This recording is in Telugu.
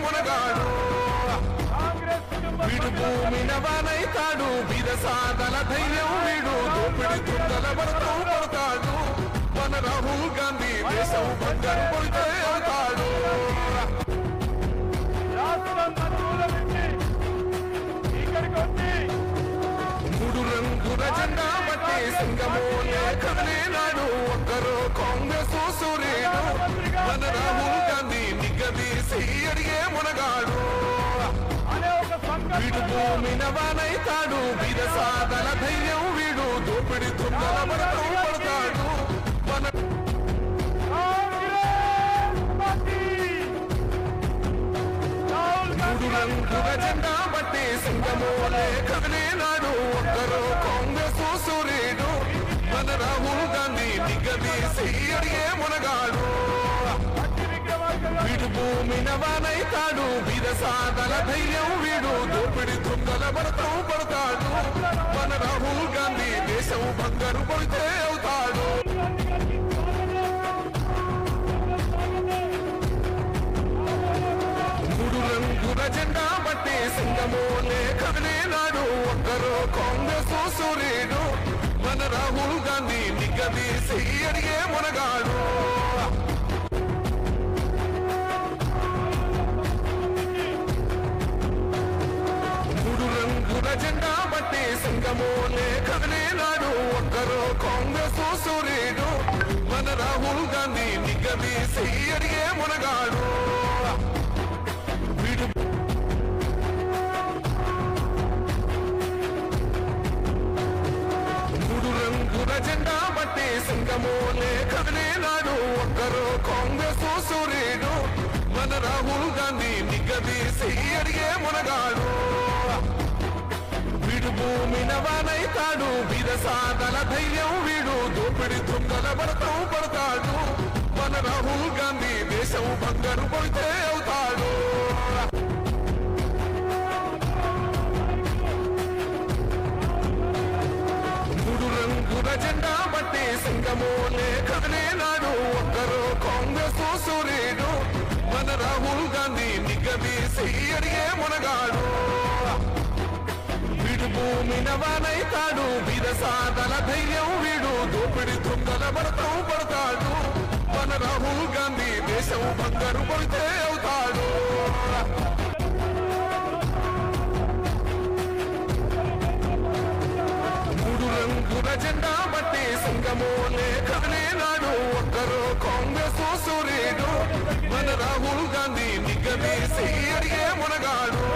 మునగాడు కాంగ్రెస్ కుటుంబ వీడు భూమిన వానైతాడు విరసాదల ధైర్యం వీడు దోపిడి దుంగల భరతం పడతాడు మన రాహుల్ గాంధీ దేశం బంగారు పొడితే అవుతాడు రాష్ట్రం నలుమూల నుంచి ఇక్కడికి వచ్చి మూడు రంగుల జెండా బట్టి సింగమోలే కదిలేనాడు ఒక్కరు కాంగ్రెస్ సూర్యుడు మన రాహుల్ గాంధీ నిగదీసి అడిగే మునగాడు అనే ఒక వీడు సంకల్పంతో భూమిన వానైతాడు విరసాదల ధైర్యం వీడు దోపిడి దుంగల భరతం పడతాడు మన కాంగ్రెస్ పార్టీ రాహుల్ మూడు గాంధీ రంగుల జెండా బట్టి సింగమోలే కదిలేనాడు ఒక్కరు కాంగ్రెస్ సూర్యుడు మన రాహుల్ గాంధీ నిగదీసి అడిగే మునగాడు భక్తి విక్రమార్క వీడు భూమిన వానైతాడు విరసాదల ధైర్యం వీడు దోపిడి దుంగల భరతం పడతాడు మన రాహుల్ గాంధీ దేశం బంగారు పడితే అవుతాడు మూడు రంగుల జెండా బట్టి సింగమోలే కదిలేనాడు ఒక్కరు కాంగ్రెస్ సూర్యుడు మన రాహుల్ గాంధీ నిగదీసి అడిగే మునగాడు మూడు రంగుల జెండా బట్టి సింగమోలే కదిలేనాడు ఒక్కరు కాంగ్రెస్ సూర్యుడు మన రాహుల్ గాంధీ నిగదీసి అడిగే మునగాడు వీడు మూడు రంగుల జెండా బట్టి సింగమోలే కదిలేనాడు ఒక్కరు కాంగ్రెస్ సూర్యుడు మన రాహుల్ గాంధీ నిగదీసి అడిగే మునగాడు వీడు భూమిన వానైతాడు విరసాదల ధైర్యం వీడు దోపిడి దుంగల భరతం పడతాడు మన రాహుల్ గాంధీ దేశం బంగారు పడితే అవుతాడు మూడు రంగుల జెండా బట్టి సింగమోలే కదిలేనాడు ఒక్కరు కాంగ్రెస్ సూర్యుడు మన రాహుల్ గాంధీ నిగదీసి అడిగే మునగాడు వీడు భూమిన వానైతాడు విరసాదల ధైర్యం వీడు దోపిడి దుంగల భరతం పడతాడు మన రాహుల్ గాంధీ దేశం బంగారు పడితే అవుతాడు మూడు రంగుల జెండా బట్టి సింగమోలే కదిలేనాడు ఒక్కరు కాంగ్రెస్ సూర్యుడు మన రాహుల్ గాంధీ నిగదీసి అడిగే మునగాడు